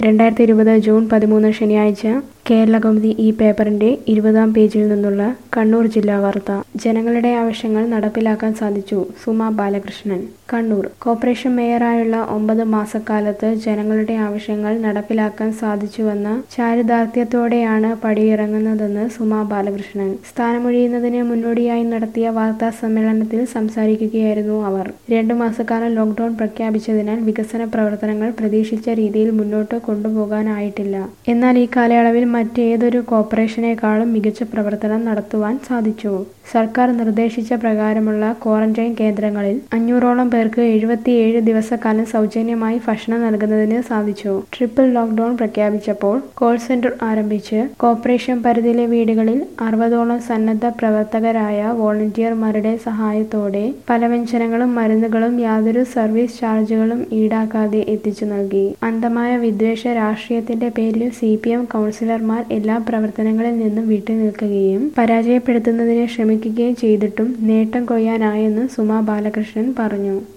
രണ്ടായിരത്തി ഇരുപത് ജൂൺ പതിമൂന്ന് ശനിയാഴ്ച കേരളകൗമുദി ഈ പേപ്പറിന്റെ ഇരുപതാം പേജിൽ നിന്നുള്ള കണ്ണൂർ ജില്ലാ വാർത്ത ജനങ്ങളുടെ ആവശ്യങ്ങൾ നടപ്പിലാക്കാൻ സാധിച്ചു സുമ ബാലകൃഷ്ണൻ കണ്ണൂർ കോർപ്പറേഷൻ മേയറായുള്ള ഒമ്പത് മാസക്കാലത്ത് ജനങ്ങളുടെ ആവശ്യങ്ങൾ നടപ്പിലാക്കാൻ സാധിച്ചുവെന്ന ചാരിതാർത്ഥ്യത്തോടെയാണ് പടിയിറങ്ങുന്നതെന്ന് സുമ ബാലകൃഷ്ണൻ സ്ഥാനമൊഴിയുന്നതിന് മുന്നോടിയായി നടത്തിയ വാർത്താ സമ്മേളനത്തിൽ സംസാരിക്കുകയായിരുന്നു അവർ രണ്ടു മാസക്കാലം ലോക്ഡൌൺ പ്രഖ്യാപിച്ചതിനാൽ വികസന പ്രവർത്തനങ്ങൾ പ്രതീക്ഷിച്ച രീതിയിൽ മുന്നോട്ട് കൊണ്ടുപോകാനായിട്ടില്ല എന്നാൽ ഈ കാലയളവിൽ മറ്റേതൊരു കോർപ്പറേഷനേക്കാളും മികച്ച പ്രവർത്തനം നടത്തുവാൻ സാധിച്ചു സർക്കാർ നിർദ്ദേശിച്ച പ്രകാരമുള്ള ക്വാറന്റൈൻ കേന്ദ്രങ്ങളിൽ അഞ്ഞൂറോളം പേർക്ക് എഴുപത്തിയേഴ് ദിവസക്കാലം സൗജന്യമായി ഭക്ഷണം നൽകുന്നതിന് സാധിച്ചു ട്രിപ്പിൾ ലോക്ഡൌൺ പ്രഖ്യാപിച്ചപ്പോൾ കോൾ സെന്റർ ആരംഭിച്ച് കോർപ്പറേഷൻ പരിധിയിലെ വീടുകളിൽ അറുപതോളം സന്നദ്ധ പ്രവർത്തകരായ വോളണ്ടിയർമാരുടെ സഹായത്തോടെ പലവ്യഞ്ജനങ്ങളും മരുന്നുകളും യാതൊരു സർവീസ് ചാർജുകളും ഈടാക്കാതെ എത്തിച്ചു നൽകി അന്ധമായ വിദ്വേഷ രാഷ്ട്രീയത്തിന്റെ പേരിൽ സി പി എം കൗൺസിലർമാർ എല്ലാ പ്രവർത്തനങ്ങളിൽ നിന്നും വിട്ടുനിൽക്കുകയും പരാജയപ്പെടുത്തുന്നതിന് ശ്രമിക്കുകയും ചെയ്തിട്ടും നേട്ടം കൊയ്യാനായെന്ന് സുമാ ബാലകൃഷ്ണൻ പറഞ്ഞു